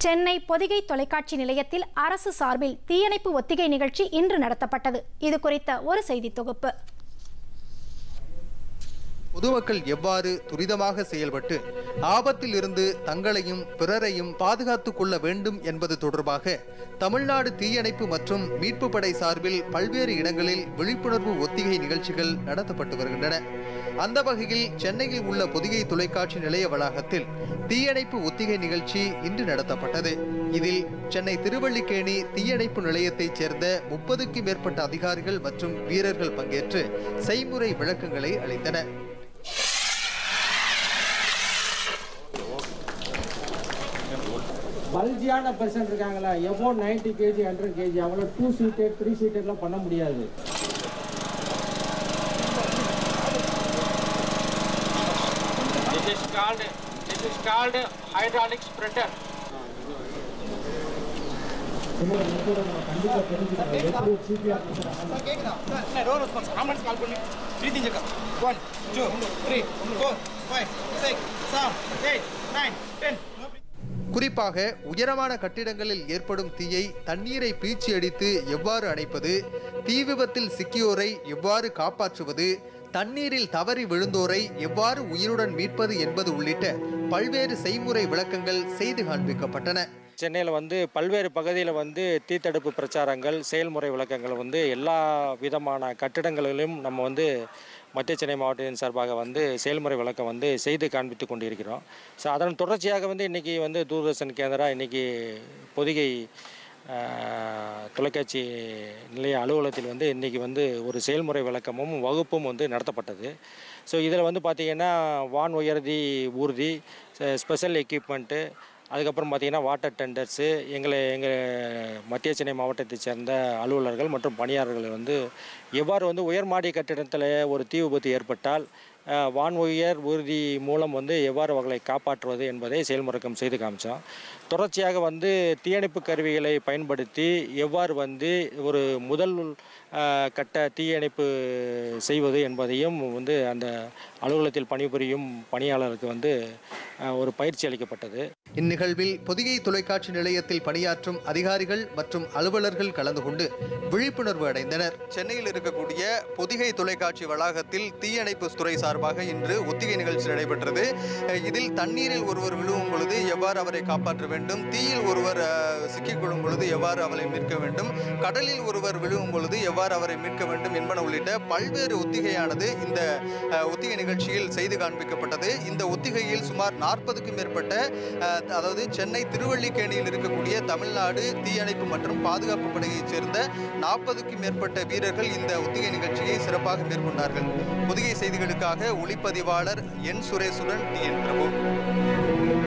சென்னை பொதிகை தொலைக்காட்சி நிலையத்தில் அரசு சார்பில் தீயணைப்பு ஒத்திகை நிகழ்ச்சி இன்று நடத்தப்பட்டது இது குறித்த ஒரு செய்தி தொகுப்பு பொதுமக்கள் எவ்வாறு துரிதமாக செயல்பட்டு ஆபத்தில் இருந்து தங்களையும் பிறரையும் பாதுகாத்துக் கொள்ள வேண்டும் என்பது தொடர்பாக தமிழ்நாடு தீயணைப்பு மற்றும் மீட்பு படை சார்பில் பல்வேறு இடங்களில் விழிப்புணர்வு ஒத்திகை நிகழ்ச்சிகள் நடத்தப்பட்டு வருகின்றன அந்த வகையில் சென்னையில் உள்ள பொதிகை தொலைக்காட்சி நிலைய வளாகத்தில் தீயணைப்பு ஒத்திகை நிகழ்ச்சி இன்று நடத்தப்பட்டது இதில் சென்னை திருவல்லிக்கேணி தீயணைப்பு நிலையத்தைச் சேர்ந்த முப்பதுக்கு மேற்பட்ட அதிகாரிகள் மற்றும் வீரர்கள் பங்கேற்று செய்முறை விளக்கங்களை அளித்தனர் பல்ஜியான பர்சன் இருக்காங்களா எவ்வளோ நைன்டி கேஜி ஹண்ட்ரட் கேஜி அவ்வளோ டூ சீட்டட் த்ரீ சீட்டட்லாம் பண்ண முடியாது This is called this is called hydraulic spreader. கண்டிப்பாக தெரிஞ்சுக்கணும் எப்படி சிபிஆர் ஆம்புலன்ஸ் கால் பண்ணி breathing check one two three four five six seven eight nine ten குறிப்பாக உயரமான கட்டிடங்களில் ஏற்படும் தீயை தண்ணீரை பீச்சி அடித்து எவ்வாறு அணைப்பது தீ விபத்தில் சிக்கியோரை எவ்வாறு காப்பாற்றுவது தண்ணீரில் தவறி விழுந்தோரை எவ்வாறு உயிருடன் மீட்பது என்பது உள்ளிட்ட பல்வேறு செய்முறை விளக்கங்கள் செய்து காண்பிக்கப்பட்டன சென்னையில் வந்து பல்வேறு பகுதியில் வந்து தீத்தடுப்பு பிரச்சாரங்கள் செயல்முறை விளக்கங்கள் வந்து எல்லா விதமான கட்டிடங்களிலும் நம்ம வந்து மத்திய சென்னை மாவட்டத்தின் சார்பாக வந்து செயல்முறை விளக்கம் வந்து செய்து காண்பித்து கொண்டிருக்கிறோம் ஸோ அதன் தொடர்ச்சியாக வந்து இன்றைக்கி வந்து தூர்தர்ஷன் கேந்திரா இன்றைக்கி பொதிகை ஆஹ், தொலைக்காட்சி நிலைய அலுவலகத்தில் வந்து இன்றைக்கி வந்து ஒரு செயல்முறை விளக்கமும் வகுப்பும் வந்து நடத்தப்பட்டது ஸோ இதில் வந்து பார்த்திங்கன்னா வான் உயர்தி ஊர்தி ஸ்பெஷல் எக்யூப்மெண்ட்டு அதுக்கப்புறம் பார்த்திங்கன்னா வாட்டர் டெண்டர்ஸு எங்களை எங்கள் மத்திய சென்னை மாவட்டத்தைச் சேர்ந்த அலுவலர்கள் மற்றும் பணியாளர்கள் வந்து எவ்வாறு வந்து உயர்மாடி கட்டிடத்தில் ஒரு தீ விபத்து ஏற்பட்டால் அஹ், வான் உயர் ஊர்தி மூலம் வந்து எவ்வாறு அவர்களை காப்பாற்றுவது என்பதை செயல்முறைக்கம் செய்து காமிச்சோம் தொடர்ச்சியாக வந்து தீயணைப்பு கருவிகளை பயன்படுத்தி எவ்வாறு வந்து ஒரு முதல் அஹ், கட்ட தீயணைப்பு செய்வது என்பதையும் வந்து அந்த அலுவலகத்தில் பணிபுரியும் பணியாளருக்கு வந்து அஹ், ஒரு பயிற்சி அளிக்கப்பட்டது இந்நிகழ்வில் பொதிகை தொலைக்காட்சி நிலையத்தில் பணியாற்றும் அதிகாரிகள் மற்றும் அலுவலர்கள் கலந்து கொண்டு விழிப்புணர்வு அடைந்தனர் சென்னையில் இருக்கக்கூடிய பொதிகை தொலைக்காட்சி வளாகத்தில் தீயணைப்பு துறை சார்பாக இன்று ஒத்திகை நிகழ்ச்சி நடைபெற்றது அஹ் இதில் தண்ணீரில் ஒருவர் விழுவும் பொழுது எவ்வாறு அவரை காப்பாற்ற வேண்டும் தீயில் ஒருவர் அஹ், சிக்கிக்கொள்ளும் பொழுது எவ்வாறு அவரை மீட்க வேண்டும் கடலில் ஒருவர் விழுவும் பொழுது எவ்வாறு அவரை மீட்க வேண்டும் என்பன உள்ளிட்ட பல்வேறு ஒத்திகையானது இந்த அஹ், ஒத்திகை நிகழ்ச்சியில் செய்து காண்பிக்கப்பட்டது இந்த ஒத்திகையில் சுமார் நாற்பதுக்கும் மேற்பட்ட அஹ், அதாவது சென்னை திருவல்லிக்கேணியில் இருக்கக்கூடிய தமிழ்நாடு தீயணைப்பு மற்றும் பாதுகாப்பு படையைச் சேர்ந்த நாற்பதுக்கும் மேற்பட்ட வீரர்கள் இந்த ஒத்திகை நிகழ்ச்சியை சிறப்பாக மேற்கொண்டார்கள் பொதிகை செய்திகளுக்காக ஒளிப்பதிவாளர் என் சுரேசுடன் டி என் பிரபு